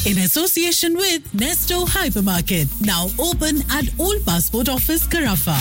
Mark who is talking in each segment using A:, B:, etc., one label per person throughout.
A: in association with Nesto Hypermarket, now open at Old Passport Office, Carafa.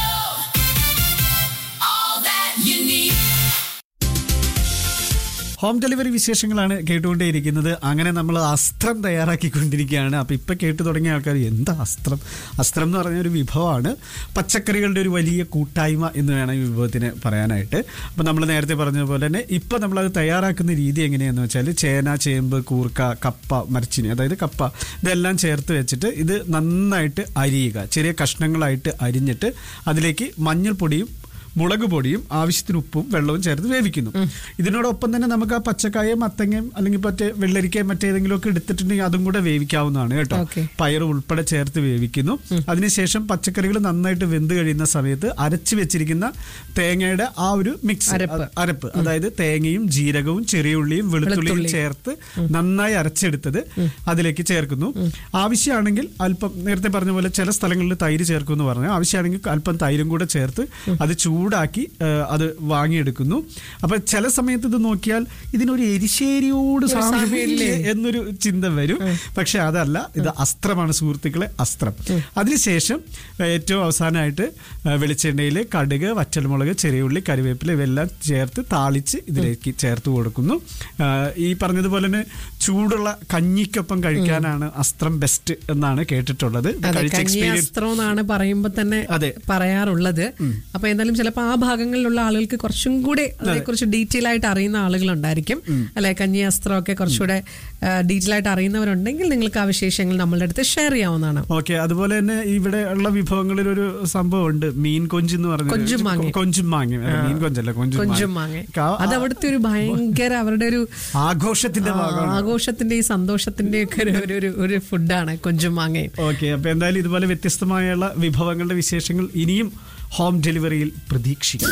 B: Home delivery വിശേഷങ്ങളാണ് കേട്ടുകൊണ്ടേയിരിക്കുന്നത് അങ്ങനെ നമ്മൾ അസ്ത്രം തയ്യാറാക്കിക്കൊണ്ടിരിക്കുകയാണ് അപ്പോൾ ഇപ്പം കേട്ടു തുടങ്ങിയ ആൾക്കാർ എന്താ അസ്ത്രം അസ്ത്രം എന്ന് പറഞ്ഞ ഒരു വിഭവമാണ് പച്ചക്കറികളുടെ ഒരു വലിയ കൂട്ടായ്മ എന്ന് വേണം ഈ വിഭവത്തിന് പറയാനായിട്ട് അപ്പോൾ നമ്മൾ നേരത്തെ പറഞ്ഞതുപോലെ തന്നെ ഇപ്പം നമ്മളത് തയ്യാറാക്കുന്ന രീതി എങ്ങനെയാണെന്ന് വെച്ചാൽ ചേന ചേമ്പ് കൂർക്ക കപ്പ മരച്ചിനി അതായത് കപ്പ ഇതെല്ലാം ചേർത്ത് വെച്ചിട്ട് ഇത് നന്നായിട്ട് അരിയുക ചെറിയ കഷ്ണങ്ങളായിട്ട് അരിഞ്ഞിട്ട് അതിലേക്ക് മഞ്ഞൾപ്പൊടിയും മുളക് പൊടിയും ആവശ്യത്തിന് ഉപ്പും വെള്ളവും ചേർത്ത് വേവിക്കുന്നു ഇതിനോടൊപ്പം തന്നെ നമുക്ക് ആ പച്ചക്കായും മത്തങ്ങയും അല്ലെങ്കിൽ മറ്റേ വെള്ളരിക്കയും മറ്റേതെങ്കിലും ഒക്കെ എടുത്തിട്ടുണ്ടെങ്കിൽ അതും കൂടെ വേവിക്കാവുന്നതാണ് കേട്ടോ
C: Okay.
B: പയർ ഉൾപ്പെടെ ചേർത്ത് വേവിക്കുന്നു അതിനുശേഷം പച്ചക്കറികൾ നന്നായിട്ട് വെന്ത് കഴിയുന്ന സമയത്ത് അരച്ചു വെച്ചിരിക്കുന്ന തേങ്ങയുടെ ആ ഒരു മിക്സ്
C: അരപ്പ്.
B: അരപ്പ് അതായത് തേങ്ങയും ജീരകവും ചെറിയ ഉള്ളിയും വെളുത്തുള്ളിയും
C: വെളുത്തുള്ളി.
B: ചേർത്ത് നന്നായി അരച്ചെടുത്തത് അതിലേക്ക് ചേർക്കുന്നു ആവശ്യമാണെങ്കിൽ അല്പം നേരത്തെ പറഞ്ഞ പോലെ ചില സ്ഥലങ്ങളിൽ തൈര് ചേർക്കുമെന്ന് പറഞ്ഞു ആവശ്യമാണെങ്കിൽ അല്പം തൈരും കൂടെ ചേർത്ത് അത് ചൂടാക്കി ആ, അത് വാങ്ങിയെടുക്കുന്നു അപ്പൊ ചില സമയത്ത് ഇത് നോക്കിയാൽ ഇതിനൊരു എരിശ്ശേരിയോട് സാമ്യമില്ലേ എന്നൊരു ചിന്ത വരും പക്ഷെ അതല്ല ഇത് അസ്ത്രമാണ് സുഹൃത്തുക്കളെ അസ്ത്രം അതിനുശേഷം ഏറ്റവും അവസാനമായിട്ട് വെളിച്ചെണ്ണയിൽ കടുക് വറ്റൽമുളക് ചെറിയുള്ളി കറിവേപ്പില ഇവയെല്ലാം ചേർത്ത് താളിച്ച് ഇതിലേക്ക് ചേർത്ത് കൊടുക്കുന്നു ആ, ഈ പറഞ്ഞതുപോലെ തന്നെ ചൂടുള്ള കഞ്ഞിക്കൊപ്പം കഴിക്കാനാണ് അസ്ത്രം ബെസ്റ്റ് എന്നാണ് കേട്ടിട്ടുള്ളത് ഇത്
C: അതെ
B: കഴിച്ച
C: കഞ്ഞി
B: എക്സ്പീരിയൻസ്
C: അസ്ത്രം എന്നാണ് പറയുമ്പോ തന്നെ
B: അതെ.
C: പറയാറുള്ളത് അപ്പൊ എന്തായാലും ചിലപ്പോൾ ആ ഭാഗങ്ങളിലുള്ള ആളുകൾക്ക് കുറച്ചും കൂടെ അതിനെക്കുറിച്ച് ഡീറ്റെയിൽ ആയിട്ട് അറിയുന്ന ആളുകളുണ്ടായിരിക്കും അല്ലെ കഞ്ഞി അസ്ത്രമൊക്കെ കുറച്ചുകൂടെ ഡീറ്റെയിൽ ആയിട്ട് അറിയുന്നവരുണ്ടെങ്കിൽ നിങ്ങൾക്ക് ആ വിശേഷങ്ങൾ നമ്മളുടെ അടുത്ത് ഷെയർ ചെയ്യാവുന്നതാണ്
B: ഓക്കെ അതുപോലെ തന്നെ ഇവിടെ ഉള്ള വിഭവങ്ങളിൽ ഒരു സംഭവം ഉണ്ട് മീൻ കൊഞ്ച് എന്ന് പറഞ്ഞ
C: കൊഞ്ചും മാങ്ങയും.
B: കൊഞ്ചും മാങ്ങ മീൻ കൊഞ്ചല്ല കൊഞ്ചും
C: കൊഞ്ചും മാങ്ങ അത് അവിടുത്തെ ഒരു ഭയങ്കര അവരുടെ ഒരു
B: ആഘോഷത്തിന്റെ
C: ആ,
B: ഭാഗമാണ്
C: ആഘോഷത്തിന്റെ ഈ സന്തോഷത്തിന്റെ ഒക്കെ ഒരു- ഒരു ഒരു ഒരു ഫുഡാണ് കൊഞ്ചും മാങ്ങയും
B: ഓക്കെ അപ്പൊ എന്തായാലും ഇതുപോലെ വ്യത്യസ്തമായുള്ള വിഭവങ്ങളുടെ വിശേഷങ്ങൾ ഇനിയും ഹോം ഡെലിവറിയിൽ പ്രതീക്ഷിക്കാം